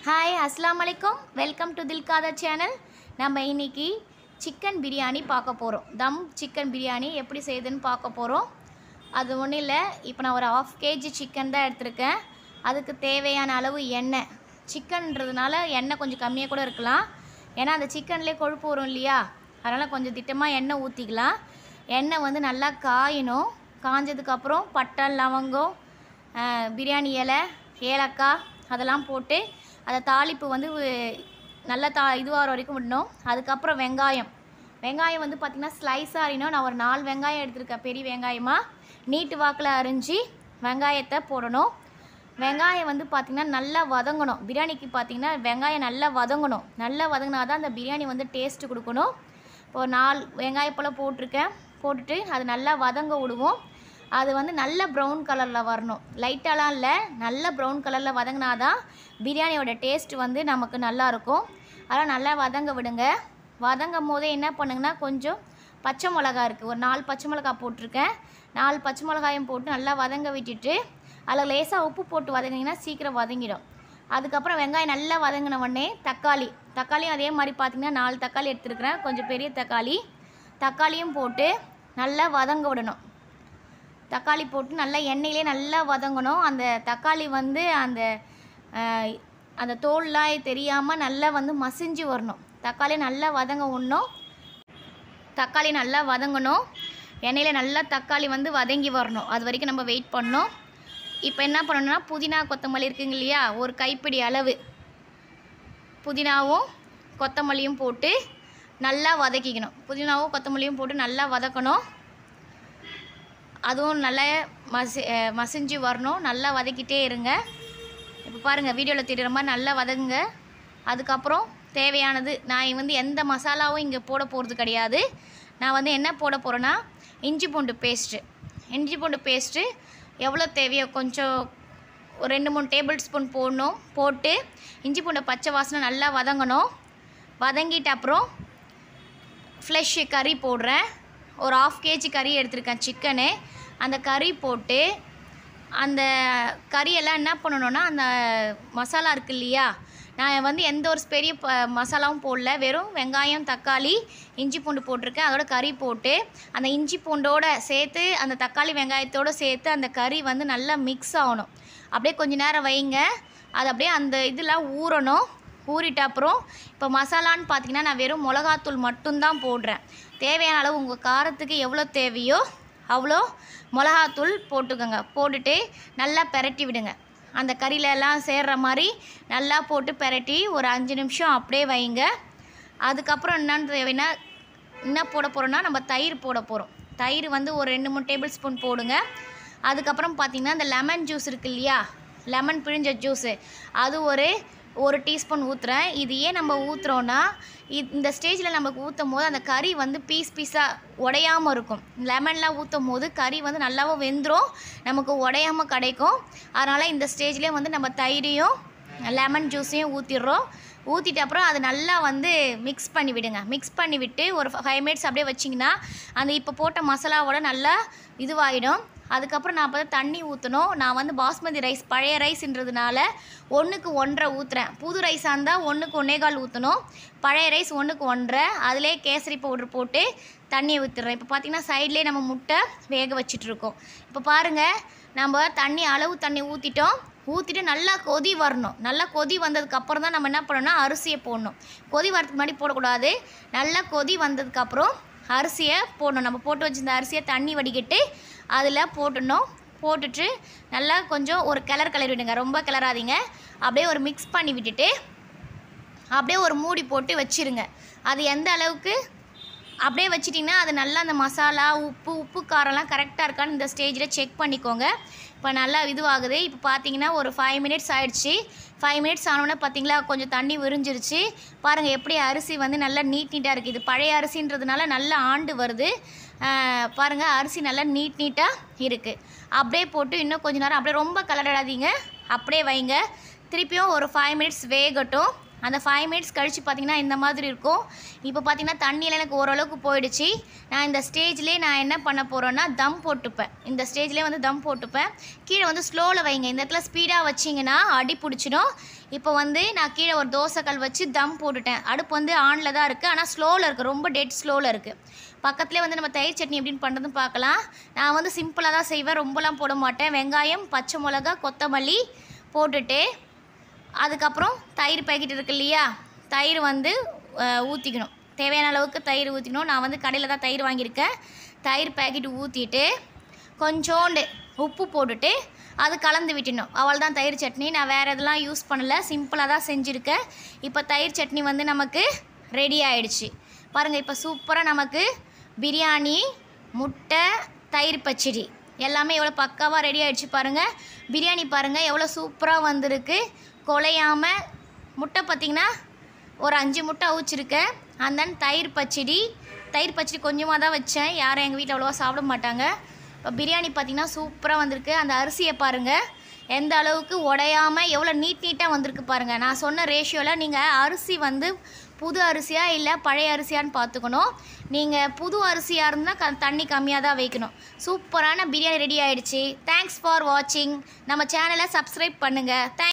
hi அஸ்ஸலாமு அலைக்கும் welcome to தில்காதா channel நம்ம இன்னைக்கு சிக்கன் பிரியாணி பார்க்க போகிறோம் தம் சிக்கன் பிரியாணி எப்படி செய்யுதுன்னு பார்க்க போகிறோம் அது ஒன்றும் இல்லை இப்போ நான் ஒரு ஆஃப் கேஜி சிக்கன் தான் எடுத்திருக்கேன் அதுக்கு தேவையான அளவு எண்ணெய் சிக்கன்றதுனால எண்ணெய் கொஞ்சம் கம்மியாக கூட இருக்கலாம் ஏன்னா அந்த சிக்கன்லேயே கொழுப்பு வரும் இல்லையா அதனால் கொஞ்சம் திட்டமாக எண்ணெய் ஊற்றிக்கலாம் எண்ணெய் வந்து நல்லா காயணும் காஞ்சதுக்கப்புறம் பட்டை லவங்கம் ஆஹ், பிரியாணி இலை ஏலக்காய் அதெல்லாம் போட்டு அதை தாளிப்பு வந்து வு- நல்லா தா இதுவாகிற வரைக்கும் விடணும் அதுக்கப்புறம் வெங்காயம் வெங்காயம் வந்து பார்த்திங்கன்னா ஸ்லைஸாக அரிணும் நான் ஒரு நாலு வெங்காயம் எடுத்திருக்கேன் பெரிய வெங்காயமாக நீட்டு வாக்கில் அரிஞ்சு வெங்காயத்தை போடணும் வெங்காயம் வந்து பார்த்திங்கன்னா நல்லா வதங்கணும் பிரியாணிக்கு பார்த்திங்கன்னா வெங்காயம் நல்லா வதங்கணும் நல்லா வதங்கினா தான் அந்த பிரியாணி வந்து டேஸ்ட்டு கொடுக்கணும் இப்போ ஒரு நாலு வெங்காயம் போல் போட்டிருக்கேன் போட்டுட்டு அது நல்லா வதங்க விடுவோம் அது வந்து நல்ல ப்ரௌன் கலரில் வரணும் லைட்டாலாம் இல்லை நல்ல ப்ரௌன் கலரில் வதங்கினா தான் பிரியாணியோட டேஸ்ட் வந்து நமக்கு நல்லாயிருக்கும் அதெல்லாம் நல்லா வதங்க விடுங்க வதங்கும் போதே என்ன பண்ணுங்கன்னா கொஞ்சம் பச்சை மிளகா இருக்குது ஒரு நாலு பச்சை மிளகா போட்டிருக்கேன் நாலு பச்சை மிளகாயும் போட்டு நல்லா வதங்க விட்டுட்டு அதில் லேசாக உப்பு போட்டு வதங்கினீங்கன்னா சீக்கிரம் வதங்கிடும் அதுக்கப்புறம் வெங்காயம் நல்லா வதங்கின உடனே தக்காளி தக்காளியும் அதே மாதிரி பார்த்தீங்கன்னா நாலு தக்காளி எடுத்துருக்கிறேன் கொஞ்சம் பெரிய தக்காளி தக்காளியும் போட்டு நல்லா வதங்க விடணும் தக்காளி போட்டு நல்லா எண்ணெயிலே நல்லா வதங்கணும் அந்த தக்காளி வந்து அந்த ஆஹ், அந்த தோல்லாம் தெரியாமல் நல்லா வந்து மசிஞ்சு வரணும் தக்காளி நல்லா வதங்க விடணும் தக்காளி நல்லா வதங்கணும் எண்ணெயில் நல்லா தக்காளி வந்து வதங்கி வரணும் அது வரைக்கும் நம்ம வெயிட் பண்ணணும் இப்போ என்ன பண்ணணும்னா புதினா கொத்தமல்லி இருக்குங்க இல்லையா ஒரு கைப்பிடி அளவு புதினாவும் கொத்தமல்லியும் போட்டு நல்லா வதக்கிக்கணும் புதினாவும் கொத்தமல்லியும் போட்டு நல்லா வதக்கணும் அதுவும் நல்லா மசி அஹ் மசிஞ்சு வரணும் நல்லா வதக்கிட்டே இருங்க இப்போ பாருங்கள் வீடியோவில் தெரியுற மாதிரி நல்லா வதங்குங்க அதுக்கப்புறம் தேவையானது நான் வந்து எந்த மசாலாவும் இங்கே போட போகிறது கிடையாது நான் வந்து என்ன போட போகிறேன்னா இஞ்சி பூண்டு பேஸ்ட்டு இஞ்சி பூண்டு பேஸ்ட்டு எவ்வளோ தேவையோ கொஞ்சம் ஒரு ரெண்டு மூணு டேபிள் ஸ்பூன் போடணும் போட்டு இஞ்சி பூண்டை பச்சை வாசனை நல்லா வதங்கணும் வதங்கிட்ட அப்புறம் ஃப்ளஷ் கறி போடுறேன் ஒரு ஆஃப் கேஜி கறி எடுத்திருக்கேன் சிக்கனு அந்த கறி போட்டு அந்த கறியெல்லாம் என்ன பண்ணணும்னா அந்த மசாலா இருக்கு இல்லையா நான் வந்து எந்த ஒரு பெரிய ப மசாலாவும் போடல வெறும் வெங்காயம் தக்காளி இஞ்சி பூண்டு போட்டிருக்கேன் அதோட கறி போட்டு அந்த இஞ்சி பூண்டோட சேர்த்து அந்த தக்காளி வெங்காயத்தோடு சேர்த்து அந்த கறி வந்து நல்லா மிக்ஸ் ஆகணும் அப்படியே கொஞ்ச நேரம் வைங்க அது அப்படியே அந்த இதெல்லாம் ஊறணும் ஊறிட்ட அப்புறம் இப்போ மசாலான்னு பார்த்தீங்கன்னா நான் வெறும் மிளகாத்தூள் மட்டும்தான் போடுறேன் தேவையான அளவு உங்கள் காரத்துக்கு எவ்வளோ தேவையோ அவ்வளோ மிளகாத்தூள் போட்டுக்கோங்க போட்டுட்டு நல்லா பெரட்டி விடுங்க அந்த கறியில எல்லாம் சேர்ற மாதிரி நல்லா போட்டு பெரட்டி ஒரு அஞ்சு நிமிஷம் அப்படியே வைங்க அதுக்கப்புறம் என்னன்னு தேவைன்னா என்ன போட போகிறோன்னா நம்ம தயிர் போட போகிறோம் தயிர் வந்து ஒரு ரெண்டு மூணு டேபிள் ஸ்பூன் போடுங்க அதுக்கப்புறம் பார்த்திங்கன்னா இந்த லெமன் ஜூஸ் இருக்கு இல்லையா லெமன் பிழிஞ்ச ஜூஸு அது ஒரு ஒரு டீஸ்பூன் ஊற்றுறேன் இது ஏன் நம்ம ஊற்றுறோன்னா இந்த ஸ்டேஜில் நமக்கு ஊற்றும் போது அந்த கறி வந்து பீஸ் பீஸாக உடையாமல் இருக்கும் லெமன்லாம் ஊற்றும் போது கறி வந்து நல்லாவும் வெந்துடும் நமக்கு உடையாம கிடைக்கும் அதனால் இந்த ஸ்டேஜ்லேயே வந்து நம்ம தயிரையும் லெமன் ஜூஸையும் ஊற்றிடுறோம் ஊற்றிட்ட அப்புறம் அது நல்லா வந்து மிக்ஸ் பண்ணி விடுங்க மிக்ஸ் பண்ணி விட்டு ஒரு ஃபைவ் மினிட்ஸ் அப்படியே வச்சிங்கன்னா அந்த இப்போ போட்ட மசாலாவோட நல்லா இதுவாகிடும் அதுக்கப்புறம் நான் அப்போ தண்ணி ஊற்றணும் நான் வந்து பாஸ்மதி ரைஸ் பழைய ரைஸ்ன்றதுனால ஒன்றுக்கு ஒன்றரை ஊற்றுறேன் புது ரைஸாக இருந்தால் ஒன்றுக்கு ஒன்னேகால் ஊற்றணும் பழைய ரைஸ் ஒன்றுக்கு ஒன்றரை அதிலே கேசரி பவுடர் போட்டு தண்ணியை ஊற்றிடுறேன் இப்போ பார்த்தீங்கன்னா சைட்லேயே நம்ம முட்டை வேக வச்சிட்ருக்கோம் இப்போ பாருங்கள் நம்ம தண்ணி அளவு தண்ணி ஊற்றிட்டோம் ஊற்றிட்டு நல்லா கொதி வரணும் நல்லா கொதி வந்ததுக்கு அப்புறம் தான் நம்ம என்ன பண்ணணும்னா அரிசியை போடணும் கொதி வரதுக்கு முன்னாடி போடக்கூடாது நல்லா கொதி வந்ததுக்கப்புறம் அரிசியை போடணும் நம்ம போட்டு வச்சிருந்த அரிசியை தண்ணி வடிகட்டு அதில் போட்டுடணும் போட்டுட்டு நல்லா கொஞ்சம் ஒரு கிளறு கிளறி விடுங்க ரொம்ப கிளறாதீங்க அப்படியே ஒரு மிக்ஸ் பண்ணி விட்டுட்டு அப்படியே ஒரு மூடி போட்டு வச்சிருங்க அது எந்த அளவுக்கு அப்படியே வச்சிட்டிங்கன்னா அது நல்லா அந்த மசாலா உப்பு உப்பு காரம்லாம் கரெக்டாக இருக்கான்னு இந்த ஸ்டேஜில் செக் பண்ணிக்கோங்க இப்போ நல்லா இதுவாகுது இப்போ பார்த்தீங்கன்னா ஒரு ஃபைவ் மினிட்ஸ் ஆயிடுச்சு ஃபைவ் மினிட்ஸ் ஆனோடனே பார்த்தீங்களா கொஞ்சம் தண்ணி விரிஞ்சிருச்சு பாருங்கள் எப்படி அரிசி வந்து நல்லா நீட் நீட்டாக இருக்குது இது பழைய அரிசின்றதுனால நல்லா ஆண்டு வருது ஆஹ் பாருங்க அரிசி நல்லா நீட் நீட்டாக இருக்குது அப்படியே போட்டு இன்னும் கொஞ்ச நேரம் அப்படியே ரொம்ப கலரிடாதீங்க அப்படியே வைங்க திருப்பியும் ஒரு ஃபைவ் மினிட்ஸ் வேகட்டும் அந்த ஃபைவ் மினிட்ஸ் கழித்து பார்த்தீங்கன்னா இந்த மாதிரி இருக்கும் இப்போ பார்த்தீங்கன்னா தண்ணியில் எனக்கு ஓரளவுக்கு போயிடுச்சு நான் இந்த ஸ்டேஜ்லேயே நான் என்ன பண்ண போகிறேன்னா தம் போட்டுப்பேன் இந்த ஸ்டேஜ்லேயே வந்து தம் போட்டுப்பேன் கீழே வந்து ஸ்லோவில் வைங்க இந்த இடத்துல ஸ்பீடாக வச்சிங்கன்னா அடி பிடிச்சிடும் இப்போ வந்து நான் கீழே ஒரு தோசைக்கல் வச்சு தம் போட்டுட்டேன் அடுப்பு வந்து ஆனில் தான் இருக்குது ஆனால் ஸ்லோவில் இருக்குது ரொம்ப டெட் ஸ்லோவில் இருக்குது பக்கத்துலேயே வந்து நம்ம தயிர் சட்னி எப்படின்னு பண்ணுறதுன்னு பார்க்கலாம் நான் வந்து சிம்பிளாக தான் செய்வேன் ரொம்பலாம் போட மாட்டேன் வெங்காயம் பச்சை மிளகா கொத்தமல்லி போட்டுட்டு அதுக்கப்புறம் தயிர் பாக்கெட் இருக்கு இல்லையா தயிர் வந்து அஹ், ஊற்றிக்கணும் தேவையான அளவுக்கு தயிர் ஊற்றிக்கணும் நான் வந்து கடையில் தான் தயிர் வாங்கியிருக்கேன் தயிர் பாக்கெட் ஊற்றிட்டு கொஞ்சோண்டு உப்பு போட்டுட்டு அது கலந்து விட்டுணும் அவள் தான் தயிர் சட்னி நான் வேறு எதெல்லாம் யூஸ் பண்ணல சிம்பிளாக தான் செஞ்சுருக்கேன் இப்போ தயிர் சட்னி வந்து நமக்கு ரெடி ஆயிடுச்சு பாருங்கள் இப்போ சூப்பராக நமக்கு பிரியாணி முட்டை தயிர் பச்சடி எல்லாமே எவ்வளோ பக்காவாக ரெடி ஆயிடுச்சு பாருங்கள் பிரியாணி பாருங்கள் எவ்வளோ சூப்பராக வந்திருக்கு குலையாமல் முட்டை பார்த்திங்கன்னா ஒரு அஞ்சு முட்டை அவிச்சிருக்கேன் and then தயிர் பச்சடி தயிர் பச்சடி கொஞ்சமாக தான் வச்சேன் யாரும் எங்கள் வீட்டில் அவ்வளோவா சாப்பிட மாட்டாங்க இப்போ பிரியாணி பார்த்திங்கன்னா சூப்பராக வந்திருக்கு அந்த அரிசியை பாருங்கள் எந்த அளவுக்கு உடையாமல் எவ்வளோ நீட் நீட்டாக வந்திருக்கு பாருங்கள் நான் சொன்ன ரேஷியோவில் நீங்கள் அரிசி வந்து புது அரிசியா இல்லை பழைய அரிசியான்னு பார்த்துக்கணும் நீங்கள் புது அரிசியாக இருந்தால் க தண்ணி கம்மியாக தான் வைக்கணும் சூப்பரான பிரியாணி ரெடி ஆயிடுச்சு தேங்க்ஸ் ஃபார் வாட்சிங் நம்ம சேனலை சப்ஸ்கிரைப் பண்ணுங்கள் தேங்க்